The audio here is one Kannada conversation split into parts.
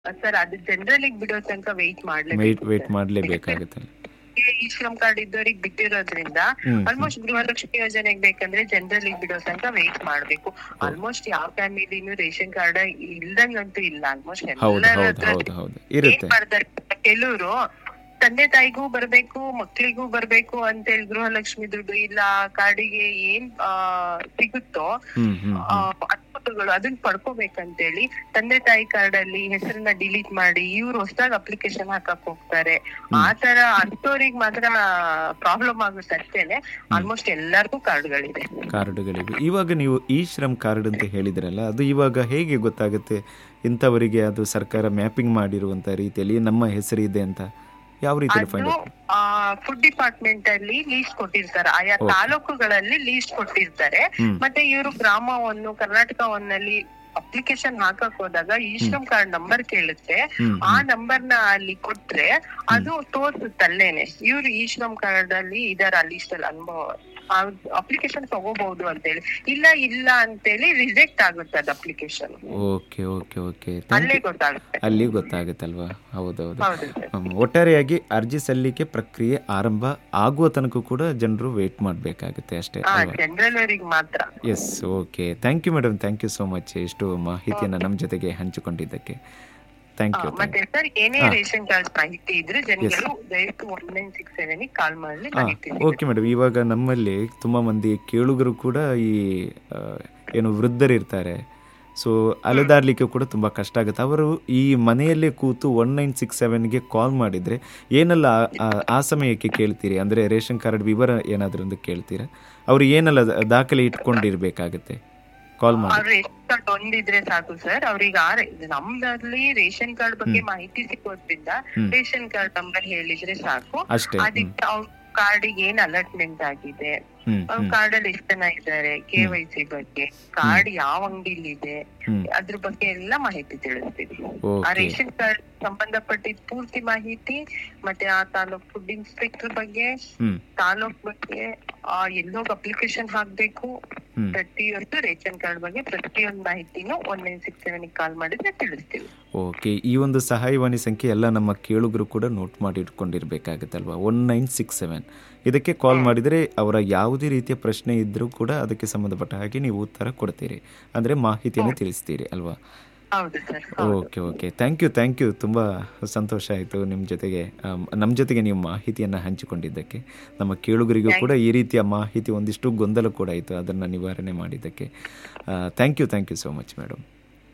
ಸರ್ ಅದು ಜನರಲ್ ಬಿಡೋ ತನಕ ವೆಯ್ಟ್ ವೆಯ್ಟ್ ಮಾಡ್ಲೇಬೇಕು ವೆಯ್ಟ್ ಮಾಡಲೇಬೇಕಾಗುತ್ತೆ ಈ ಶ್ರಮ್ ಕಾರ್ಡ್ ಇದ್ದವ್ರಿಗೆ ಬಿಟ್ಟಿರೋದ್ರಿಂದ ಹ್ಮ್ ಆಲ್ಮೋಸ್ಟ್ ಗೃಹಲಕ್ಷ್ಮಿ ಯೋಜನೆಗೆ ಬೇಕಂದ್ರೆ ಜನರಲ್ ಬಿಡೋ ತನಕ ವೆಯ್ಟ್ ಮಾಡ್ಬೇಕು ಆಲ್ಮೋಸ್ಟ್ ಯಾವ ಫ್ಯಾಮಿಲಿನೂ ರೇಷನ್ ಕಾರ್ಡ್ ಇಲ್ದಂಗಂತೂ ಇಲ್ಲ ಆಲ್ಮೋಸ್ಟ್ ಹೌದು ಎಲ್ಲರ ಹೌದು ಹತ್ರ ಹೌದು ಹೌದು ಏನ್ ಇರುತ್ತೆ ಮಾಡ್ತಾರೆ ಕೆಲವರು ತಂದೆ ತಾಯಿಗೂ ಬರ್ಬೇಕು ಮಕ್ಳಿಗೂ ಬರ್ಬೇಕು ಅಂತೇಳಿ ಗೃಹಲಕ್ಷ್ಮಿ ದುಡ್ಡು ಇಲ್ಲ ಕಾರ್ಡಿಗೆ ಏನ್ ಆ, ಸಿಗುತ್ತೋ ಹ್ಮ್ ಹ್ಮ್ ಆ, ಅನುಕೂಲಗಳು ಅದನ್ನ ಪಡ್ಕೋಬೇಕಂತೇಳಿ ತಂದೆ ತಾಯಿ ಕಾರ್ಡ್ ಅಲ್ಲಿ ಹೆಸರನ್ನ ಡಿಲೀಟ್ ಮಾಡಿ ಇವ್ರು ಹೊಸದಾಗಿ ಅಪ್ಲಿಕೇಶನ್ ಹಾಕಕ್ ಹೋಗ್ತಾರೆ ಆ ತರ ಅಂತವ್ರಿಗೆ ಮಾತ್ರ ಪ್ರಾಬ್ಲಮ್ ಆಗುತ್ತೆ ಅಷ್ಟೇನೆ ಆಲ್ಮೋಸ್ಟ್ ಎಲ್ಲರಿಗೂ ಕಾರ್ಡ್ಗಳಿದೆ ಕಾರ್ಡ್ಗಳಿವೆ ಇವಾಗ ನೀವು ಈ ಶ್ರಮ್ ಕಾರ್ಡ್ ಅಂತ ಹೇಳಿದ್ರಲ್ಲ ಅದು ಇವಾಗ ಹೇಗೆ ಗೊತ್ತಾಗುತ್ತೆ ಇಂಥವರಿಗೆ ಅದು ಸರ್ಕಾರ ಮ್ಯಾಪಿಂಗ್ ಮಾಡಿರುವಂತ ರೀತಿಯಲ್ಲಿ ನಮ್ಮ ಹೆಸರಿದೆ ಅಂತ ಯಾವ ರೀತಿಯಲ್ಲಿ ಫೈಂಡ್ ಅದು ಫುಡ್ ಡಿಪಾರ್ಟ್ಮೆಂಟ್ ಅಲ್ಲಿ ಲೀಸ್ಟ್ ಕೊಟ್ಟಿರ್ತಾರೆ ಆಯಾ ತಾಲೂಕುಗಳಲ್ಲಿ ಲೀಸ್ಟ್ ಕೊಟ್ಟಿರ್ತಾರೆ ಹ್ಮ್. ಮತ್ತೆ ಇವರು ಗ್ರಾಮವನ್ನು ಕರ್ನಾಟಕ ಒನ್ನಲ್ಲಿ ಅಪ್ಲಿಕೇಶನ್ ಹಾಕಕ್ ಹೋದಾಗ ಈ ಶ್ರಮ್ ಕಾರ್ಡ್ ನಂಬರ್ ಕೇಳುತ್ತೆ ಹ್ಮ್ ಆ ನಂಬರ್ ನ ಅಲ್ಲಿ ಕೊಟ್ರೆ ಅದು ತೋರ್ಸುತ್ತೆ ಅಲ್ಲೇನೆ ಇವ್ರು ಈ ಶ್ರಮ್ ಕಾರ್ಡ್ ಅಲ್ಲಿ ಇದಾರ ಅಲ್ಲಿ ಇಷ್ಟಲ್ಲಿ ಅನುಭವ ಅಪ್ಲಿಕೇಶನ್ ತಗೋಬಹುದು ಅಂತೇಳಿ ಇಲ್ಲ ಇಲ್ಲ ಅಂತೇಳಿ ರಿಜೆಕ್ಟ್ ಆಗುತ್ತೆ ಅದು ಅಪ್ಲಿಕೇಶನ್ ಓಕೆ ಓಕೆ ಓಕೆ ಅಲ್ಲೇ ಗೊತ್ತಾಗುತ್ತೆ ಅಲ್ಲಿ ಗೊತ್ತಾಗುತ್ತಲ್ವಾ ಹೌದೌದು ಹೌದು ಸರ್ ಹ್ಮ್. ಒಟ್ಟಾರೆಯಾಗಿ ಅರ್ಜಿ ಸಲ್ಲಿಕೆ ಪ್ರಕ್ರಿಯೆ ಆರಂಭ ಆಗುವ ತನಕ ಕೂಡ ಜನರು ವೇಟ್ ಮಾಡಬೇಕಾಗುತ್ತೆ ಅಷ್ಟೇ ಹಾ ಅಲ್ವಾ ಜನರಲ್ ಅವರಿಗೆ ಮಾತ್ರ yes okay thank you madam thank you so much ಇಷ್ಟು ಮಾಹಿತಿಯನ್ನು ನಮ್ಮ ಜೊತೆಗೆ ಹಂಚಿಕೊಂಡಿದ್ದಕ್ಕೆ ಥ್ಯಾಂಕ್ ಹಾ, ಯು ಮತ್ತೆ ಸರ್ ಏನೇ ರೇಷನ್ ಕಾರ್ಡ್ ಮಾಹಿತಿ ಇದ್ರೆ ಜನಗಳು ದಯವಿಟ್ಟು one nine six seven call ಮಾಡಿ ಮಾಹಿತಿ ಸಿಗುತ್ತೆ. ಓಕೆ ಮೇಡಮ್ ಇವಾಗ ನಮ್ಮಲ್ಲಿ ತುಂಬ ಮಂದಿ ಕೇಳುಗರು ಕೂಡ ಈ ಆ, ಏನು ವೃದ್ಧರಿರ್ತಾರೆ ಸೊ ಅಲೆದಾಡ್ಲಿಕ್ಕೆ ಕೂಡ ತುಂಬ ಕಷ್ಟ ಆಗುತ್ತೆ ಅವರು ಈ ಮನೆಯಲ್ಲೇ ಕೂತು ಒನ್ ನೈನ್ ಸಿಕ್ಸ್ ಸೆವೆನ್ಗೆ ಕಾಲ್ ಮಾಡಿದರೆ ಏನೆಲ್ಲ ಆ- ಆ- ಆ ಸಮಯಕ್ಕೆ ಕೇಳ್ತೀರಿ ಅಂದರೆ ರೇಷನ್ ಕಾರ್ಡ್ ವಿವರ ಏನಾದರೂ ಒಂದು ಕೇಳ್ತೀರಾ ಅವರು ಏನೆಲ್ಲ ದ- ದಾಖಲೆ ಇಟ್ಕೊಂಡಿರ್ಬೇಕಾಗತ್ತೆ ಕಾಲ್ ಮಾಡಿ ಅವ್ರ ರೇಷನ್ ಕಾರ್ಡ್ ಒಂದಿದ್ರೆ ಸಾಕು ಸರ್ ಅವ್ರಿಗೆ ಆ ರೇ- ನಮ್ದಲ್ಲಿ ರೇಷನ್ ಕಾರ್ಡ್ ಬಗ್ಗೆ ಮಾಹಿತಿ ಸಿಗೋದ್ರಿಂದ ರೇಷನ್ ಕಾರ್ಡ್ ನಂಬರ್ ಹೇಳಿದ್ರೆ ಸಾಕು ಅಷ್ಟೇ ಹ್ಮ್ ಅದಕ್ಕೆ ಅವ್ರ ಕಾರ್ಡಿಗೆ ಏನ್ ಅಲರ್ಟ್ಮೆಂಟ್ ಆಗಿದೆ ಹ್ಮ್ ಅವ್ರ ಕಾರ್ಡ್ ಅಲ್ಲಿ ಎಷ್ಟು ಜನ ಇದ್ದಾರೆ ಕೆ ವೈ ಸಿ ಬಗ್ಗೆ ಕಾರ್ಡ್ ಯಾವ ಅಂಗಡಿಲಿ ಇದೆ ಹ್ಮ್ ಅದ್ರ ಬಗ್ಗೆ ಎಲ್ಲ ಮಾಹಿತಿ ತಿಳಿಸ್ತೀವಿ ಆ ಓಕೆ ರೇಷನ್ ಕಾರ್ಡ್ ಸಂಬಂಧಪಟ್ಟಿದ ಪೂರ್ತಿ ಮಾಹಿತಿ ಮತ್ತೆ ಆ ತಾಲೂಕ್ ಫುಡ್ ಇನ್ಸ್ಪೆಕ್ಟರ್ ಬಗ್ಗೆ ಹ್ಮ್ ತಾಲೂಕ್ ಬಗ್ಗೆ ಆ ಎಲ್ಲೋಗ್ ಅಪ್ಲಿಕೇಶನ್ ಹಾಕ್ಬೇಕು ಹ್ಮ್ ಪ್ರತಿಯೊಂದು ರೇಷನ್ ಕಾರ್ಡ್ ಬಗ್ಗೆ ಪ್ರತಿಯೊಂದು ಮಾಹಿತಿನೂ one nine six seven call ಮಾಡಿದ್ರೆ ತಿಳಿಸ್ತೀವಿ ಓಕೆ ಈ ಒಂದು ಸಹಾಯವಾಣಿ ಸಂಖ್ಯೆ ಎಲ್ಲ ನಮ್ಮ ಕೇಳುಗರು ಕೂಡ ನೋಟ್ ಮಾಡಿ ಇಟ್ಕೊಂಡಿರ್ಬೇಕಾಗತ್ತಲ್ವಾ ಒನ್ ನೈನ್ ಸಿಕ್ಸ್ ಸೆವೆನ್ ಇದಕ್ಕೆ ಕಾಲ್ ಮಾಡಿದರೆ ಅವರ ಯಾವುದೇ ರೀತಿಯ ಪ್ರಶ್ನೆ ಇದ್ದರೂ ಕೂಡ ಅದಕ್ಕೆ ಸಂಬಂಧಪಟ್ಟ ಹಾಗೆ ನೀವು ಉತ್ತರ ಕೊಡ್ತೀರಿ ಅಂದರೆ ಮಾಹಿತಿಯನ್ನು ತಿಳಿಸ್ತೀರಿ ಅಲ್ವಾ ಹೌದು sir okay okay thank you thank you ತುಂಬ ಸಂತೋಷ ಆಯಿತು ನಿಮ್ಮ ಜೊತೆಗೆ ಆಮ್, ನಮ್ಮ ಜೊತೆಗೆ ನೀವು ಮಾಹಿತಿಯನ್ನು ಹಂಚಿಕೊಂಡಿದ್ದಕ್ಕೆ ನಮ್ಮ ಕೇಳುಗರಿಗೂ ಕೂಡ ಈ ರೀತಿಯ ಮಾಹಿತಿ ಒಂದಿಷ್ಟು ಗೊಂದಲ ಕೂಡ ಆಯಿತು ಅದನ್ನು ನಿವಾರಣೆ ಮಾಡಿದ್ದಕ್ಕೆ thank you thank you so much madam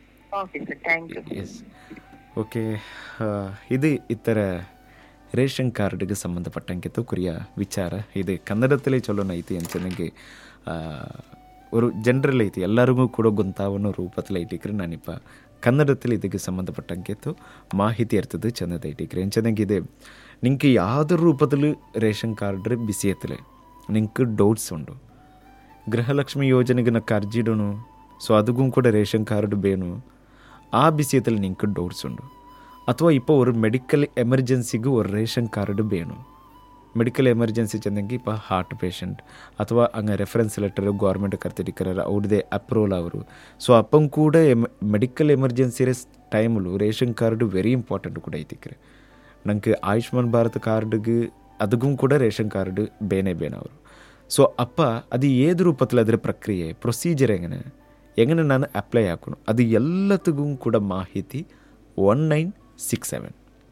okay sir thank you yes okay ಇದು ಇತರ ರೇಷನ್ ಕಾರ್ಡ್ಗೆ ಸಂಬಂಧಪಟ್ಟಂಗೆ ಕುರಿಯ ವಿಚಾರ ಇದು ಕನ್ನಡದಲ್ಲೇ ಚಲೋನ ಐತಿ ಅಂತ ನನಗೆ ஒரு ಜನರಲ್ ಐತಿ ಎಲ್ಲರಿಗೂ ಕೂಡ ಗೊಂತಾವನ್ನೋ ರೂಪದಲ್ಲಿ ಐಟಿಕ್ರೆ ನಾನಿಪ್ಪ ಕನ್ನಡದಲ್ಲಿ ಇದಕ್ಕೆ ಸಂಬಂಧಪಟ್ಟಂಗೆ ಮಾಹಿತಿ ಇರ್ತದೆ ಚೆನ್ನದ ಐಟಿಕ್ರೆ ಚೆನ್ನಾಗಿದೆ ನಿಂಗೆ ಯಾವ್ದು ರೂಪದಲ್ಲಿ ರೇಷನ್ ಕಾರ್ಡ್ ಬಿಸಿ ಎತ್ತಲೆ ನಿಂಗೆ ಡೌಟ್ಸ್ ಉಂಡು ಗೃಹಲಕ್ಷ್ಮಿ ಯೋಜನೆಗೆ నాకు అర్జీడును సో அதுக்கும் கூட ரேஷன் கார்டு வேணும் ಆ விஷயத்தில் நீங்கள் டவுட்ஸ் உண்டு ಅಥವಾ இப்போ ஒரு மெடிக்கல் எமர்ஜென்சிக்கு ஒரு ரேஷன் கார்டு வேணும் ಮೆಡಿಕಲ್ ಎಮರ್ಜೆನ್ಸಿ ಚೆಂದಂಗೆ ಇಪ್ಪ ಹಾರ್ಟ್ ಪೇಷಂಟ್ ಅಥವಾ ಹಂಗೆ ರೆಫರೆನ್ಸ್ ಲೆಟರ್ ಗೌರ್ಮೆಂಟ್ ಕರ್ತಿಡಿಕ್கிறாರ ಅವ್ರದ್ದೇ ಅಪ್ರೂವಲ್ ಅವರು ಸೊ ಅಪ್ಪಂ ಕೂಡ ಎಮ್ ಮೆಡಿಕಲ್ ಎಮರ್ಜೆನ್ಸಿ ಟೈಮಲು ರೇಷನ್ ಕಾರ್ಡು ವೆರಿ ಇಂಪಾರ್ಟೆಂಟ್ ಕೂಡ ಐತಿಕ್ರೆ ನಂಗೆ ಆಯುಷ್ಮಾನ್ ಭಾರತ್ ಕಾರ್ಡ್ಗೆ ಅದಕ್ಕೂ ಕೂಡ ರೇಷನ್ ಕಾರ್ಡ್ ಬೇನೆ ಬೇನೆ ಅವರು ಸೊ ಅಪ್ಪ ಅದು ಏದು ರೂಪத்தில் ಅದರ ಪ್ರಕ್ರಿಯೆ ಪ್ರೊಸೀಜರ್ ಹೆಂಗನೆ ಹೆಂಗನೆ ನಾನು ಅಪ್ಲೈ ಹಾಕೋಣ ಅದು ಎಲ್ಲತ್ತಿಗೂ ಕೂಡ ಮಾಹಿತಿ ಒನ್ ನೈನ್ ಸಿಕ್ಸ್ ಸೆವೆನ್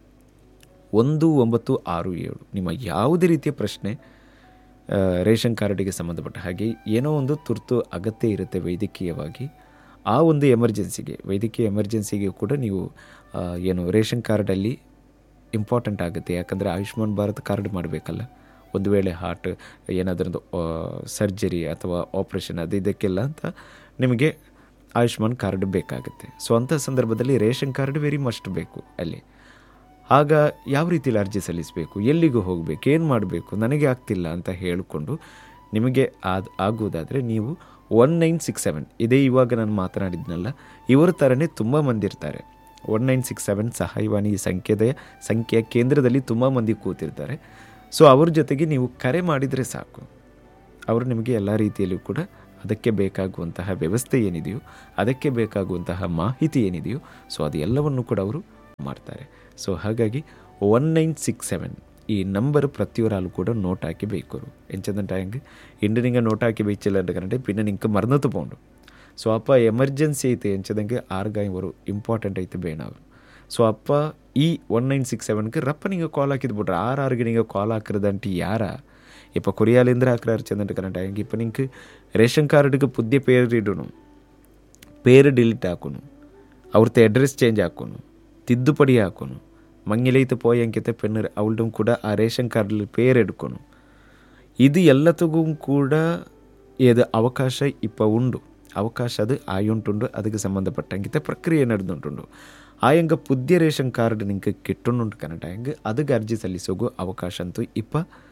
ಒಂದು ಒಂಬತ್ತು ಆರು ಏಳು ನಿಮ್ಮ ಯಾವುದೇ ರೀತಿಯ ಪ್ರಶ್ನೆ ಆ, ರೇಷನ್ ಕಾರ್ಡಿಗೆ ಸಂಬಂಧಪಟ್ಟ ಹಾಗೆ ಏನೋ ಒಂದು ತುರ್ತು ಅಗತ್ಯ ಇರುತ್ತೆ ವೈದ್ಯಕೀಯವಾಗಿ ಆ ಒಂದು ಎಮರ್ಜೆನ್ಸಿಗೆ ವೈದ್ಯಕೀಯ ಎಮರ್ಜೆನ್ಸಿಗೆ ಕೂಡ ನೀವು ಆ, ಏನು ರೇಷನ್ ಕಾರ್ಡಲ್ಲಿ ಇಂಪಾರ್ಟೆಂಟ್ ಆಗುತ್ತೆ ಯಾಕಂದರೆ ಆಯುಷ್ಮಾನ್ ಭಾರತ್ ಕಾರ್ಡ್ ಮಾಡಬೇಕಲ್ಲ ಒಂದು ವೇಳೆ ಹಾರ್ಟ್ ಏನಾದ್ರೊಂದು ಸರ್ಜರಿ ಅಥವಾ ಆಪ್ರೇಷನ್ ಅದು ಇದಕ್ಕೆಲ್ಲ ಅಂತ ನಿಮಗೆ ಆಯುಷ್ಮಾನ್ ಕಾರ್ಡ್ ಬೇಕಾಗುತ್ತೆ ಸೊ ಅಂಥ ಸಂದರ್ಭದಲ್ಲಿ ರೇಷನ್ ಕಾರ್ಡ್ ವೆರಿ ಮಸ್ಟ್ ಬೇಕು ಅಲ್ಲಿ ಆಗ ಯಾವ ರೀತಿಯಲ್ಲಿ ಅರ್ಜಿ ಸಲ್ಲಿಸಬೇಕು ಎಲ್ಲಿಗೂ ಹೋಗಬೇಕು ಏನು ಮಾಡಬೇಕು ನನಗೆ ಆಗ್ತಿಲ್ಲ ಅಂತ ಹೇಳಿಕೊಂಡು ನಿಮಗೆ ಆದ ಆಗುವುದಾದರೆ ನೀವು ಒನ್ ನೈನ್ ಸಿಕ್ಸ್ ಸೆವೆನ್ ಇದೇ ಇವಾಗ ನಾನು ಮಾತನಾಡಿದ್ನಲ್ಲ ಇವರ ಥರನೇ ತುಂಬ ಮಂದಿ ಇರ್ತಾರೆ ಒನ್ ನೈನ್ ಸಿಕ್ಸ್ ಸೆವೆನ್ ಸಹಾಯವಾಣಿ ಈ ಸಂಖ್ಯೆದ ಸಂಖ್ಯೆಯ ಕೇಂದ್ರದಲ್ಲಿ ತುಂಬ ಮಂದಿ ಕೂತಿರ್ತಾರೆ ಸೊ ಅವ್ರ ಜೊತೆಗೆ ನೀವು ಕರೆ ಮಾಡಿದರೆ ಸಾಕು ಅವರು ನಿಮಗೆ ಎಲ್ಲ ರೀತಿಯಲ್ಲೂ ಕೂಡ ಅದಕ್ಕೆ ಬೇಕಾಗುವಂತಹ ವ್ಯವಸ್ಥೆ ಏನಿದೆಯೋ ಅದಕ್ಕೆ ಬೇಕಾಗುವಂತಹ ಮಾಹಿತಿ ಏನಿದೆಯೋ ಸೊ ಅದು ಎಲ್ಲವನ್ನು ಕೂಡ ಅವರು ಮಾಡ್ತಾರೆ ಸೊ ಹಾಗಾಗಿ ಒನ್ ನೈನ್ ಸಿಕ್ಸ್ ಸೆವೆನ್ ಈ ನಂಬರ್ ಪ್ರತಿಯೊರಾಲು ಕೂಡ ನೋಟ್ ಹಾಕಿ ಬೇಕೋರು ಎಂಚದಂಟ ಹೆಂಗೆ ಇಂಡು ನಿಂಗೆ ನೋಟ್ ಹಾಕಿ ಬೇಯಿച്ചില്ല ಕಂಡೆ പിന്നെ നിങ്ങൾക്ക് മറന്നിട്ട് പോകണ്ടു ಸೊ ಅಪ್ಪ ಎಮರ್ಜೆನ್ಸಿ ಐತೆ ಎಂಚದಂಗೆ ಆರ್ಗಾಯಿ ಅವರು ಇಂಪಾರ್ಟೆಂಟ್ ಐತೆ ಬೇಣಾವು ಸೊ ಅಪ್ಪ ಈ ಒನ್ ನೈನ್ ಸಿಕ್ಸ್ ಸೆವೆನ್ಗೆ ರಪ್ಪ ನಿಂಗೆ ಕಾಲ್ ಹಾಕಿದ್ ಬಿಟ್ರೆ ಆರು ಆರಿಗೆ ನಿಂಗೆ ಕಾಲ್ ಹಾಕಿರದಂಟಿ ಯಾರ இப்போ கொரியாலேருந்து ஆக்கிறாரு சென்னிட்டு கரண்ட் ஆகி இப்போ நீங்கள் ரேஷன் கார்டுக்கு புதிய பேர் இடணும் പേര് ഡിലീറ്റ് ആക്കുന്നു അവിടുത്തെ അഡ്രസ് ചേഞ്ച് ആക്കുന്നു തിദ്ದುಪಡಿ ಹಾಕೋನು ಮಂಗಿಲೈತೆ ಪೋಯಂಕಿತೆ ಪೆಣ್ಣು ಅವಳದು ಕೂಡ ಆ ರೇಷನ್ ಕಾರ್ಡಲ್ಲಿ പേരെടുക്കണം ಇದು ಎಲ್ಲತ್ತಿಗೂ ಕೂಡ ಏದು ಅವಕಾಶ ಇಪ್ಪ ಉಂಡು ಅವಕಾಶ ಅದು ಆಯುಂಟುಂಡು ಅದಕ್ಕೆ ಸಂಬಂಧಪಟ್ಟಂಗಿತೆ ಪ್ರಕ್ರಿಯೆ ನಡೆದುಂಟುಂಡು ಆಯಂಗ ಪುದ್ಯ ರೇಷನ್ ಕಾರ್ಡ್ ನಿಂಗೆ ಕಿಟ್ಟುಂಡು ಕನ್ನಡ ಹೆಂಗೆ ಅದಕ್ಕೆ ಅರ್ಜಿ ಸಲ್ಲಿಸೋಗು ಅವಕಾಶ ಅಂತೂ ಇಪ್ಪ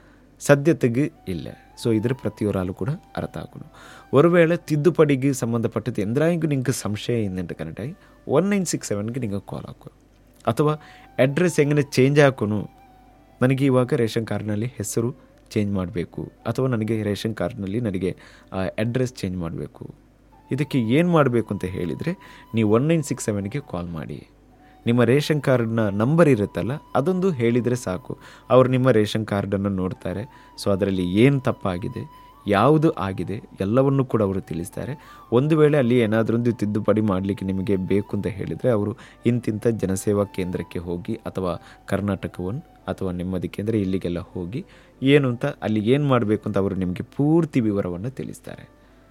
ಸದ್ಯತೆಗೆ ಇಲ್ಲ ಸೊ ಇದ್ರ ಪ್ರತಿಯೊರಾಲು ಕೂಡ ಅರ್ಥ ಆಗುನು ஒரு வேளை ತಿದ್ದುಪಡಿಗೆ ಸಂಬಂಧಪಟ್ಟದ್ದು ಎಂದ್ರಾಯಿಗೂ ನಿಂಗೆ ಸಂಶಯ ಇಂದಂಟು ಕನ್ನಡ ಒನ್ ನೈನ್ ಸಿಕ್ಸ್ ಸೆವೆನ್ಗೆ ನಿಂಗೆ ಕಾಲ್ ಹಾಕು ಅಥವಾ ಅಡ್ರೆಸ್ ಹೆಂಗೆ ಚೇಂಜ್ ಹಾಕೋನು ನನಗೆ ಇವಾಗ ರೇಷನ್ ಕಾರ್ಡ್ನಲ್ಲಿ ಹೆಸರು ಚೇಂಜ್ ಮಾಡಬೇಕು ಅಥವಾ ನನಗೆ ರೇಷನ್ ಕಾರ್ಡ್ನಲ್ಲಿ ನನಗೆ ಅಡ್ರೆಸ್ ಚೇಂಜ್ ಮಾಡಬೇಕು ಇದಕ್ಕೆ ಏನು ಮಾಡಬೇಕು ಅಂತ ಹೇಳಿದರೆ ನೀವು ಒನ್ ನೈನ್ ಸಿಕ್ಸ್ ಸೆವೆನ್ಗೆ ಕಾಲ್ ಮಾಡಿ ನಿಮ್ಮ ರೇಷನ್ ಕಾರ್ಡ್ನ ನಂಬರ್ ಇರುತ್ತಲ್ಲ ಅದೊಂದು ಹೇಳಿದರೆ ಸಾಕು ಅವರು ನಿಮ್ಮ ರೇಷನ್ ಕಾರ್ಡನ್ನು ನೋಡ್ತಾರೆ ಸೊ ಅದರಲ್ಲಿ ಏನು ತಪ್ಪಾಗಿದೆ ಯಾವುದು ಆಗಿದೆ ಎಲ್ಲವನ್ನೂ ಕೂಡ ಅವರು ತಿಳಿಸ್ತಾರೆ ಒಂದು ವೇಳೆ ಅಲ್ಲಿ ಏನಾದರೊಂದು ತಿದ್ದುಪಡಿ ಮಾಡಲಿಕ್ಕೆ ನಿಮಗೆ ಬೇಕು ಅಂತ ಹೇಳಿದರೆ ಅವರು ಇಂತಿಂಥ ಜನಸೇವಾ ಕೇಂದ್ರಕ್ಕೆ ಹೋಗಿ ಅಥವಾ ಕರ್ನಾಟಕ ಒನ್ ಅಥವಾ ನೆಮ್ಮದಿ ಕೇಂದ್ರ ಇಲ್ಲಿಗೆಲ್ಲ ಹೋಗಿ ಏನು ಅಂತ ಅಲ್ಲಿ ಏನು ಮಾಡಬೇಕು ಅಂತ ಅವರು ನಿಮಗೆ ಪೂರ್ತಿ ವಿವರವನ್ನು ತಿಳಿಸ್ತಾರೆ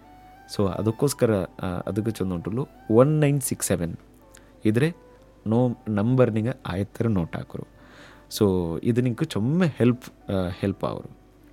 ಸೊ ಅದಕ್ಕೋಸ್ಕರ ಅದಕ್ಕೆ ಚಂದುಂಟು ಒನ್ ನೈನ್ ಸಿಕ್ಸ್ ಸೆವೆನ್ ಇದ್ರೆ ನೋ ನಂಬರ್ ನಿಂಗೆ ಆಯ್ತರ ನೋಟ್ ಹಾಕರು ಸೊ ಇದು ನಿಂಗೆ ಚೊಮ್ಮೆ ಹೆಲ್ಪ್ ಹೆಲ್ಪ್ ಅವರು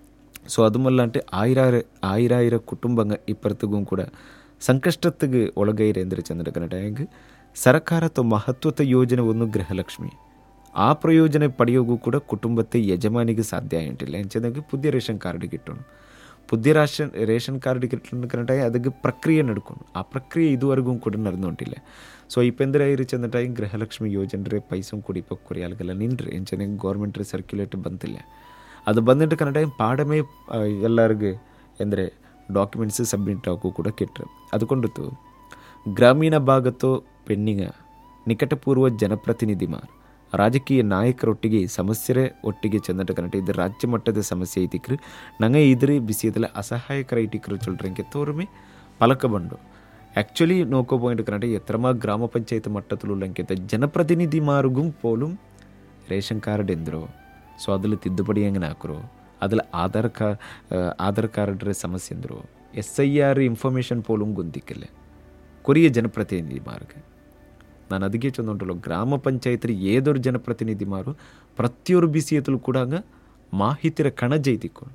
ಸೊ അതുമല്ല అంటే ആയിരാറ് ആയിരായിര കുടുംബങ്ങൾ ഇപ്പുറത്തും ಕೂಡ ಸಂಕಷ್ಟತ್ತಿಗೆ ಒಳಗೈರೆ ಅಂದರೆ ಚಂದ್ರಕನ್ನಡ ಹೆಂಗೆ ಸರ್ಕಾರತ್ವ ಮಹತ್ವದ ಯೋಜನೆ ಒಂದು ಗೃಹಲಕ್ಷ್ಮಿ ಆ ಪ್ರಯೋಜನ ಪಡೆಯೋಗೂ ಕೂಡ ಕುಟುಂಬത്തെ ಯಜಮಾನಿಗೆ ಸಾಧ್ಯ ಆಯಿട്ടില്ല ಎಂಚದಾಗ പുതിയ ರೇಷನ್ ಕಾರ್ಡ್ കിട്ടണം പുതിയ ರೇಷನ್ ರೇಷನ್ ಕಾರ್ಡ್ കിട്ടണമെന്നുണ്ടെങ്കിൽ ಅದಕ್ಕೆ ಪ್ರಕ್ರಿಯೆ ನಡ್ಕೊಂಡು ಆ ಪ್ರಕ್ರಿಯೆ ಇದುವರೆಗೂ ಕೂಡ ನಡೆದೊಂಟಿಲ್ಲ ಸೊ ಇಪ್ಪಂದ್ರೆ ಇರು ಚಂದಟಾಯಿ ಗೃಹಲಕ್ಷ್ಮಿ ಯೋಜನೆ ಪೈಸಂ ಕೂಡ ಇಪ್ಪ ಕೊರಿಯಾಲ್ಗೆಲ್ಲ ನಿನ್ರಿ ಎಂಚನಾಗಿ ಗೌರ್ಮೆಂಟ್ ಸರ್ಕ್ಯುಲೇಟ್ ಬಂತಿಲ್ಲ ಅದು ಬಂದಿಟ್ಟು ಕನ್ನಡ ಪಾಡಮೇ ಎಲ್ಲರಿಗೂ ಅಂದರೆ ಡಾಕ್ಯುಮೆಂಟ್ಸ್ ಸಬ್ಮಿಟ್ ಆಗು ಕೂಡ ಕೆಟ್ಟರು അതുകൊണ്ടിತ್ತು ಗ್ರಾಮೀಣ ಭಾಗತ್ತೋ ಪೆಣ್ಣಿಂಗ ನಿಕಟಪೂರ್ವ ಜನಪ್ರತಿನಿಧಿಮಾರ್ ರಾಜಕೀಯ ನಾಯಕರೊಟ್ಟಿಗೆ ಸಮಸ್ಯೆ ಒಟ್ಟಿಗೆ ಚೆಂದಟ ಕನ್ನಡ ಇದು ರಾಜ್ಯ ಮಟ್ಟದ ಸಮಸ್ಯೆ ಐತಿಕ್ರು ನಂಗೆ ಇದ್ರ ಬಿಸಿಯದಲ್ಲ ಅಸಹಾಯಕರ ಐಟಿಕ್ರು ಚೊಲ್ರಂಗೆ ತೋರ್ಮೆ ಪಲಕ ಬಂಡು ಆ್ಯಕ್ಚುಲಿ ನೋಕೋ ಪಾಯಿಂಟ್ ಕನ್ನಡ ಎತ್ತರಮ ಗ್ರಾಮ ಪಂಚಾಯತ್ ಮಟ್ಟದಲ್ಲಂಕಿಂತ ಜನಪ್ರತಿನಿಧಿಮಾರ್ಗೂ പോലും ರೇಷನ್ ಕಾರ್ಡ್ ಎಂದರು ಸೊ അതിൽ ತಿದ್ದುಪಡಿ ಹೆಂಗೆ ಹಾಕರು അതിൽ ಆಧಾರ್ കാ ಆಧಾರ್ ಕಾರ್ಡ್ರ ಸಮಸ್ಯೆ ಅಂದರು ಎಸ್ ಐ ಆರ್ ಇನ್ಫಾರ್ಮೇಷನ್ പോലും ഗുന്തിക്കില്ല കൊറിയ ಜನಪ್ರತಿನಿಧಿമാർക്ക് ನಾನು ಅದಕ್ಕೆ ಚಂದುಂಟಲ್ಲ ಗ್ರಾಮ ಪಂಚಾಯತ್ರಿ ಏದೊರು ಜನಪ್ರತಿನಿಧಿಮಾರು ಪ್ರತಿಯೊರು ಬಿಸಿಯತಲು ಕೂಡ ಹಂಗೆ ಮಾಹಿತಿರ ಕಣಜ ಐತಿಕ್ಕೊಂಡು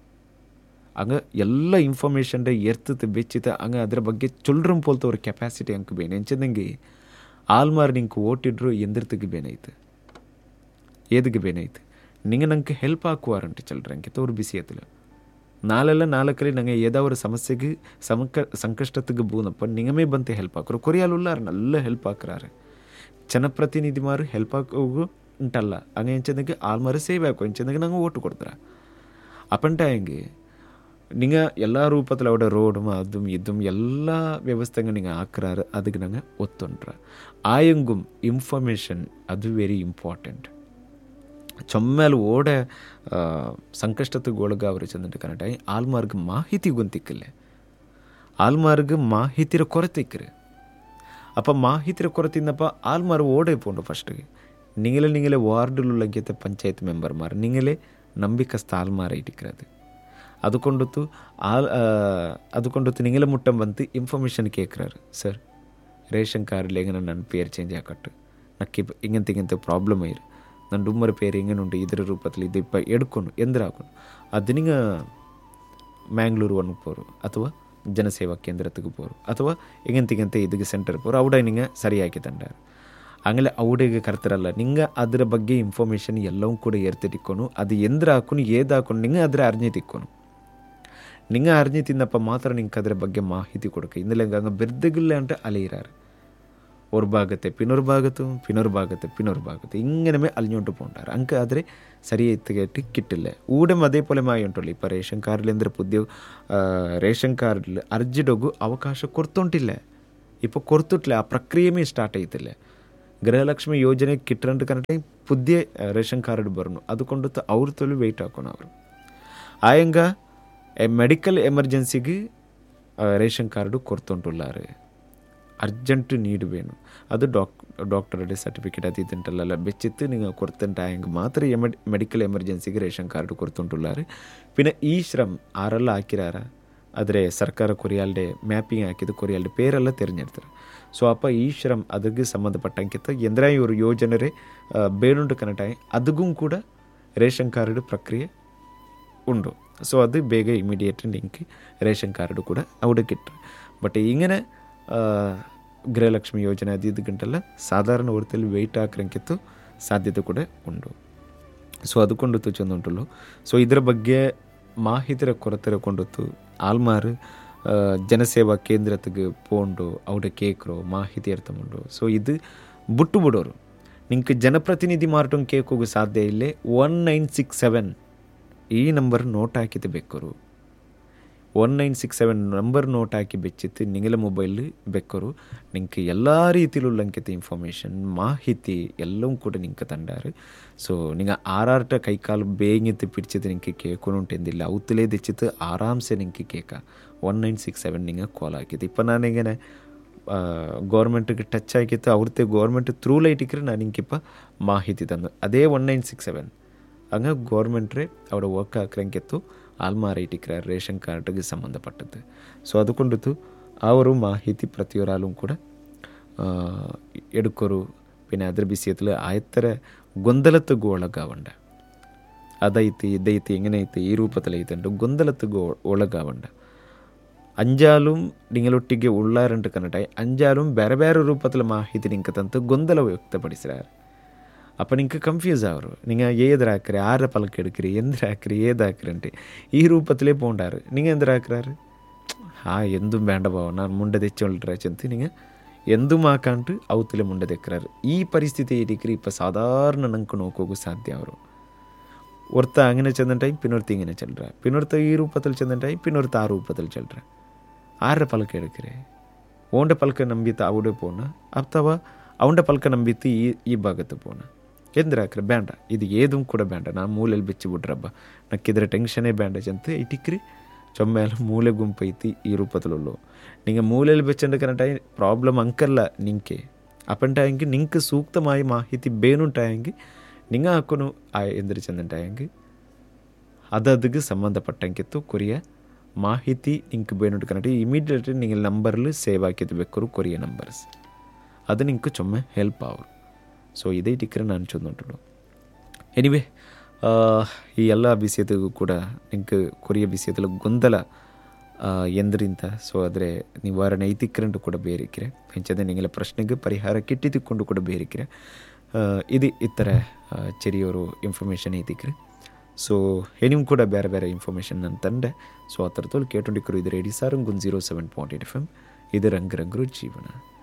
ಹಂಗೆ ಎಲ್ಲ ಇನ್ಫಾರ್ಮೇಷನ್ರೆ ಎರ್ತತೆ ಬೆಚ್ಚಿತ ಹಂಗೆ ಅದ್ರ ಬಗ್ಗೆ ಚೊಲ್ರಂ ಪೋಲ್ತವ್ರ ಕೆಪಾಸಿಟಿ ಅಂಕ ಬೇನೆ ಎಂಚದಂಗೆ ಆಲ್ಮಾರ್ ನಿಂಗೆ ಓಟಿಡ್ರು ಎಂದಿರ್ತಗೆ ಬೇನೈತೆ ಏದಕ್ಕೆ ಬೇನೈತೆ ನಿಂಗೆ ನಂಗೆ ಹೆಲ್ಪ್ ಹಾಕುವಾರಂಟು ಚಲ್ರಂಗೆ ತೋರು ಬಿಸಿ ಎತ್ತಲ ನಾಳೆಲ್ಲ ನಾಲ್ಕಲ್ಲಿ ನಂಗೆ ಏದಾವ್ರ ಸಮಸ್ಯೆಗೆ ಸಮಕ ಸಂಕಷ್ಟத்துக்கு பூனப்ப ನಿಂಗಮೇ ಬಂತೆ ಹೆಲ್ಪ್ ಹಾಕರು ಕೊರಿಯಾಲುಲ್ಲಾರ ನಲ್ಲ ಹೆಲ್ಪ್ ಹಾಕ್ರಾರೆ ಜನಪ್ರತಿನಿಧಿಮಾರು ಹೆಲ್ಪ್ ಹಾಕೋಗು ಉಂಟಲ್ಲ ಹಂಗೆ ಎಂಚಂದಕ್ಕೆ ಆಲ್ಮಾರು ಸೇವ್ ಹಾಕೋ ಎಂಚಂದಕ್ಕೆ ನಂಗೆ ಓಟು ಕೊಡ್ತಾರ ಅಪ್ಪಂಟ ಹೆಂಗೆ നിങ്ങൾ എല്ലാ രൂപത്തിലും അവിടെ റോഡും അതും ഇതും എല്ലാ വ്യവസ്ഥകൾ നിങ്ങൾ ആക്കുറാറ് അതിന് ഞങ്ങൾ ഒത്തുണ്ട് ആയെങ്കും ഇൻഫർമേഷൻ അത് വെരി ಇಂಪಾರ್ಟೆಂಟ್ ಚೊಮ್ಮೇಲೆ ಓಡೆ ಸಂಕಷ್ಟಕ್ಕೆ ಒಳಗಾವ್ರಿ ಚಂದಂಟ ಕನ್ನಡ ಆಲ್ಮಾರ್ಗ್ ಮಾಹಿತಿ ಗೊಂತಿಕ್ಕಲೆ ಆಲ್ಮಾರ್ಗ್ ಮಾಹಿತಿರ ಕೊರತಿಕ್ರಿ ಅಪ್ಪ ಮಾಹಿತಿರ ಕೊರತಿಂದಪ್ಪ ಆಲ್ಮಾರ್ ಓಡೆ ಪೋಂಡು ಫಸ್ಟ್ಗೆ ನಿಂಗಲೆ ನಿಂಗಲೆ ವಾರ್ಡಿಲುಳ್ಳಂಕಿತ ಪಂಚಾಯತ್ ಮೆಂಬರ್ಮಾರ್ ನಿಂಗಲೆ ನಂಬಿಕಸ್ತ ಆಲ್ಮಾರ ಇಟ್ಟಿಕ್ಕಿರದು അതുകൊണ്ടൊത്തു ആ അതുകൊണ്ടൊത്തു നിങ്ങളെ മുട്ടം വന്ന് ഇൻഫർമേഷൻ കേൾക്കുறாரு സർ റേഷൻ കാർഡിൽ എങ്ങനെ ನನ್ನ പേര് ചേഞ്ച് ആക്കട്ടെ നക്ക് ഇങ്ങനത്തെ ഇങ്ങനത്തെ ಪ್ರಾಬ್ಲಮ್ ആയിரு ನನ್ನ ಉಮ್ಮರ പേര് എങ്ങനെ ഉണ്ട് ಇದರ ರೂಪದಲ್ಲಿ ಇದು ಇಪ್ಪ ಎಡ್ಕೊಂಡು ಎಂದ್ರಾಕೊಂಡು ಅದು ನಿಂಗ ಮ್ಯಾಂಗ್ಳೂರು ಒನ್ಗೆ போರು ಅಥವಾ ಜನಸೇವಾ ಕೇಂದ್ರத்துக்கு போರು ಅಥವಾ എങ്ങനത്തെ ഇങ്ങനത്തെ ഇതിಗೆ ಸೆಂಟರ್ போರು അവിടെ നിങ്ങൾ ಸರಿಯಾಗಿ ತಂಡಾರು അങ്ങനെ അവിടേക്ക് കറുത്തരല്ല നിങ്ങൾ ಅದರ ಬಗ್ಗೆ ಇನ್ಫಾರ್ಮೇಷನ್ ಎಲ್ಲವೂ ಕೂಡ ಎರ್ತಿಟ್ಟಿಕ್ಕೊನು ಅದು ಎಂದ್ರ ಹಾಕೊಂಡು ಏದು ಹಾಕೊಂಡು നിങ്ങൾ ಅದರ ಅರ್ಜಿ ತಿಕ್ಕೊನು നിങ്ങൾ അറിഞ്ഞു തിന്നപ്പോൾ മാത്രം നിങ്ങൾക്ക് അതിനെ ಬಗ್ಗೆ ಮಾಹಿತಿ കൊടുക്കുക ഇന്നല്ലെങ്കിൽ അങ്ങ് ಬೆರ್ದಗಿಲ್ಲ ಅಲೆಯಿರಾರು ഒരു ഭാഗത്തെ പിന്നൊരു ഭാഗത്തും പിന്നൊരു ഭാഗത്തെ പിന്നൊരു ഭാഗത്ത് ഇങ്ങനെ അലിഞ്ഞോണ്ട് പോണ്ടാറ് അങ്ങ് അതിന് സരിയായിട്ട് കിട്ടില്ല ഊടം അതേപോലെ മായുണ്ടല്ലോ ഇപ്പോൾ റേഷൻ കാർഡിൽ എന്തൊരു പുതിയ ರೇಷನ್ ಕಾರ್ಡ್ಲಿ ಅರ್ಜಿಡೋಗು ಅವಕಾಶ ಕೊಡ್ತೊಂಟಿಲ್ಲ ಇಪ್ಪ ಕೊಡ್ತುಟ್ಲೆ ಆ ಪ್ರಕ್ರಿಯೆಮೇ ಸ್ಟಾರ್ಟ್ ಐತಿಲ್ಲ ಗೃಹಲಕ್ಷ್ಮಿ ಯೋಜನೆ ಕಿಟ್ರಂಟ್ ಕರೆಕ್ಟಾಗಿ ಪುದ್ಯ ರೇಷನ್ ಕಾರ್ಡ್ ಬರೋನು അതുകൊണ്ട് ಅವ್ರ ತೊಲು ವೆಯ್ಟ್ ಹಾಕೋಣ ಅವರು ಆಯಂಗ ಮೆಡಿಕಲ್ ಎಮರ್ಜೆನ್ಸಿಗೆ ರೇಷನ್ ಕಾರ್ಡು ಕೊರ್ತೊಂಟುಲ್ಲಾರೆ ಅರ್ಜೆಂಟ್ ನೀಡ್ ವೇಣು ಅದು ಡಾಕ್ ಡಾಕ್ಟറുടെ സർട്ടിഫിക്കറ്റ് അത് ഇതുണ്ടല്ലോ വെച്ചിട്ട് നിങ്ങൾ കൊടുത്തിട്ടായെങ്കിൽ മാത്രമേ എമ മെഡിക്കൽ എമർജൻസിക്ക് റേഷൻ കാർഡ് കൊടുത്തുകൊണ്ടുള്ളാറ് പിന്നെ ഈ ശ്രം ആരെല്ലാം ಹಾಕಿರಾರ ಆದರೆ ಸರ್ಕಾರ ಕೊರಿಯಾಲ್ಡೆ ಮ್ಯಾಪಿಂಗ್ ಹಾಕಿದ್ದು ಕೊರಿಯಾಲ್ಡೆ ಪೇರೆಲ್ಲ ತಿರഞ്ഞെടുತಾರೆ ಸೊ ಅಪ್ಪ ಈ ಶ್ರಮ್ ಅದಕ್ಕೆ ಸಂಬಂಧಪಟ್ಟಂಕಿತ್ತ ಎಂದ್ರ ಇವರು ಯೋಜನೆ ಬೇಡುಂಟು ಕನೆಕ್ಟಾಗಿ ಅದಕ್ಕೂ ಕೂಡ ರೇಷನ್ ಕಾರ್ಡ್ ಪ್ರಕ್ರಿಯೆ ഉണ്ട് സോ അത് ಬೇಗ ಇಮಿಡಿಯೇಟ್ ಲಿಂಕ್ ರೇಷನ್ ಕಾರ್ಡು ಕೂಡ അവിടെ കിട്ടും ಬಟ್ ഇങ്ങനെ ಗೃಹಲಕ್ಷ್ಮಿ ಯೋಜನೆ ಅದು ಇದು ಗಂಟೆಲ್ಲ ಸಾಧಾರಣ ಹೊರತಲ್ಲಿ ವೆಯ್ಟ್ ಹಾಕ್ರಂಕಿತ್ತು ಸಾಧ್ಯತೆ ಕೂಡ ಉಂಟು ಸೊ ಅದಕ್ಕೊಂಡತ್ತು ಚಂದ ಸೊ ಇದರ ಬಗ್ಗೆ ಮಾಹಿತಿರ ಕೊರತೆ ಕೊಂಡತ್ತು ಆಲ್ಮಾರು ಜನಸೇವಾ ಕೇಂದ್ರಕ್ಕೆ ಪೋಂಡು അവിടെ ಕೇಕ್ರೋ ಮಾಹಿತಿ ಅರ್ಥಮುಂಡು ಸೊ ಇದು ಬಿಟ್ಟು ಬಿಡೋರು ನಿಂಗೆ ಜನಪ್ರತಿನಿಧಿ ಮಾರ್ಟಂ ಕೇಕ್ ಹೋಗೋ ಸಾಧ್ಯ ಇಲ್ಲೇ ಒನ್ ನೈನ್ ಸಿಕ್ಸ್ ಸೆವೆನ್ ಈ ನಂಬರ್ ನೋಟ್ ಹಾಕಿದ್ದು ಬೆಕ್ಕರು one nine six seven number note ಹಾಕಿ ಬೆಚ್ಚಿತ್ತು ನಿಂಗೆಲ್ಲ ಮೊಬೈಲ್ ಬೆಕ್ಕರು ನಿಂಗೆ ಎಲ್ಲ ರೀತಿಲುಳ್ಳಂಕಿತ ಇನ್ಫಾರ್ಮೇಷನ್ ಮಾಹಿತಿ ಎಲ್ಲವೂ ಕೂಡ ನಿಂಗೆ ತಂಡಾರು ಸೊ ನಿಂಗೆ ಆರಾರ್ಟ ಕೈಕಾಲು ಬೇಗಿತ್ತು ಪಿಡಿಚಿದ್ದು ನಿಂಗೆ ಕೇಳ್ಕೊಂಡುಂಟೆಂದಿಲ್ಲ ಅವತ್ತಲೇ ತೆಚ್ಚಿತ್ತು ಆರಾಮ್ಸೆ ನಿಂಗೆ ಕೇಕ ಒನ್ ನೈನ್ ಸಿಕ್ಸ್ ಸೆವೆನ್ ನಿಂಗೆ ಕಾಲ್ ಹಾಕಿದ್ದು ಇಪ್ಪ ನಾನಿങ്ങനെ ಗೌರ್ಮೆಂಟ್ಗೆ ಟಚ್ ಆಗಿತ್ತು ಅವ್ರದ್ದೇ ಗೌರ್ಮೆಂಟ್ ತ್ರೂ ಲೈಟಿಕ್ರೆ ನಾನು ನಿಂಗಿಪ್ಪ ಮಾಹಿತಿ ತಂದು ಅದೇ ಒನ್ ನೈನ್ ಸಿಕ್ಸ್ ಸೆವೆನ್ ಹಂಗೆ ಗೌರ್ಮೆಂಟ್ರೇ ಅವರ ವರ್ಕ್ ಹಾಕ್ರಂಕಿತ್ತು ಆಲ್ಮಾರೈಟಿಕ್ರ ರೇಷನ್ ಕಾರ್ಡ್ಗೆ ಸಂಬಂಧಪಟ್ಟದ್ದು ಸೊ അതുകൊണ്ടിತ್ತು ಅವರು ಮಾಹಿತಿ ಪ್ರತಿಯೊರಾലും ಕೂಡ എടുക്കൊരു പിന്നെ അದ್ರ വിഷയത്തിൽ ആയത്തര ಗೊಂದಲത്തുಗೂ ಒಳಗಾವಂಡ ಅದೈತಿ ಇದೈತಿ എങ്ങനെಐತಿ ಈ ರೂಪത്തിലೈತಂಡು ಗೊಂದಲത്തുಗೂ ಒಳಗಾವಂಡ ಅಂಜಾലും ನಿಂಗಳೊಟ್ಟಿಗೆ ಉಳ್ಳಾರಂಟು ಕನ್ನಟಾಯಿ ಅಂಜಾലും ಬೇರೆ ಬೇರೆ ರೂಪത്തിൽ ಮಾಹಿತಿ ನಿಂಕ ತಂತು ಗೊಂದಲ ವ್ಯಕ್ತಪಡಿಸಿರಾರು அப்போ நீங்கள் கன்ஃபியூஸ் ஆகிரும் நீங்கள் ஏதிர ஆக்குற ஆற பழக்கம் எடுக்கிறீ எந்திர ஆக்குறீ ஏது ஆக்குறேன்ட்டு ಈ ರೂಪத்திலே போண்டாரு நீங்கள் எந்திர ஆக்குறாரு ಆ ಎಂದೂ ಬೇಡ ಬಾವ ನಾನು ಮುಂಡೆ ತೆಚ್ಚೊಳ್ರೆ ಚಂತ ನೀವು ಎಂದೂ ಮಾಕಾಂಟು ಅವತ್ತಲೇ ಮುಂಡೆ ತೆಕ್ಕರಾರು ಈ ಪರಿಸ್ಥಿತಿ ಇರಿಕ್ರಿ ಇಪ್ಪ ಸಾಧಾರಣ ನಂಗೆ ನೋಕೋಗು ಸಾಧ್ಯ ಅವರು ஒருத்த அங்கே செந்தண்டாய் பின்னொருத்த இங்கே செல்ற பின்னொருத்த ಈ ರೂಪದಲ್ಲಿ ಚೆಂದಂಟಾಯಿ பின்னொருத்த ಆ ರೂಪದಲ್ಲಿ ಚೆಲ್ற ಆರ ಪಲಕ எடுக்கிறே ಓಂಡ ಪಲಕ ನಂಬಿತ್ತು ಅವಡೆ ಪೋನ ಅಥವಾ ಅವಂಡ ಪಲಕ ನಂಬಿತ್ತು ಈ ಈ ಭಾಗತ್ತು ಪೋನ ಎಂದ್ರೆ ಹಾಕ್ರೆ ಬೇಡ ಇದು ಏದು ಕೂಡ ಬೇಡ ನಾ ಮೂಲೆಯಲ್ಲಿ ಬೆಚ್ಚಿ ಬಿಡ್ರಬ್ಬ ನಕ್ಕಿದ್ರೆ ಟೆನ್ಷನೇ ಬೇಡ ಚಂತ ಇಟಿಕ್ರಿ ಚೊಮ್ಮೆಲ್ಲ ಮೂಲೆ ಗುಂಪೈತಿ ಈ ರೂಪದಲ್ಲೂ ನಿಂಗೆ ಮೂಲೆಯಲ್ಲಿ ಬೆಚ್ಚಂಡ ಕರೆಕ್ಟಾಗಿ ಪ್ರಾಬ್ಲಮ್ ಅಂಕಲ್ಲ ನಿಂಕೆ ಅಪ್ಪಂಟಾಯಂಗೆ ನಿಂಗೆ ಸೂಕ್ತಮಾಯಿ ಮಾಹಿತಿ ಬೇನುಂಟಾಯಂಗೆ ನಿಂಗೆ ಹಾಕೋನು ಆ ಎಂದ್ರೆ ಚಂದಂಟಾಯಂಗೆ ಅದದಕ್ಕೆ ಸಂಬಂಧಪಟ್ಟಂಕಿತ್ತು ಕೊರಿಯ ಮಾಹಿತಿ ನಿಂಗೆ ಬೇನುಂಟು ಕರೆಕ್ಟ್ ಇಮಿಡಿಯೇಟ್ಲಿ ನಿಂಗೆ ನಂಬರ್ಲು ಸೇವ್ ಹಾಕಿದ್ದು ಬೇಕಾರು ಕೊರಿಯ ನಂಬರ್ಸ್ ಅದು ನಿಂಗೆ ಚೊಮ್ಮೆ ಹೆಲ್ಪ್ ಅವರು ಸೊ ಇದೇ ಟಿಕ್ರೆ ನಾನು ಚಂದುಂಟು ಎನಿವೆ ಈ ಎಲ್ಲ ವಿಷಯದಗೂ ಕೂಡ ನಿಂಗೆ ಕೊರಿಯ ವಿಷಯದಲ್ಲಿ ಗೊಂದಲ ಎಂದರಿಂದ ಸೊ ಆದರೆ ನಿವಾರಣೆ ಐತಿಕ್ರಂಟು ಕೂಡ ಬೇರಿಕ್ರೆ ಹೆಂಚದೆ ನಿಂಗೆಲ್ಲ ಪ್ರಶ್ನೆಗೆ ಪರಿಹಾರ ಕಿಟ್ಟಿದ್ದುಕೊಂಡು ಕೂಡ ಬೇರಿಕ್ರೆ ಇದು ಇತ್ತರ ಚೆರಿಯೋರು ಇನ್ಫಾರ್ಮೇಷನ್ ಐತಿಕ್ರೆ ಸೊ ಏನಿಮ್ ಕೂಡ ಬೇರೆ ಬೇರೆ ಇನ್ಫಾರ್ಮೇಷನ್ ನಾನು ತಂದೆ ಸೊ ಆ ಥರದಲ್ಲಿ ಕೇಟೊಂಡಿಕ್ಕರು ಇದು ರೇಡಿ ಸಾರಂಗ್ ಒಂದು zero seven point eight F M ಇದು ರಂಗ್ ರಂಗ್ರು ಜೀವನ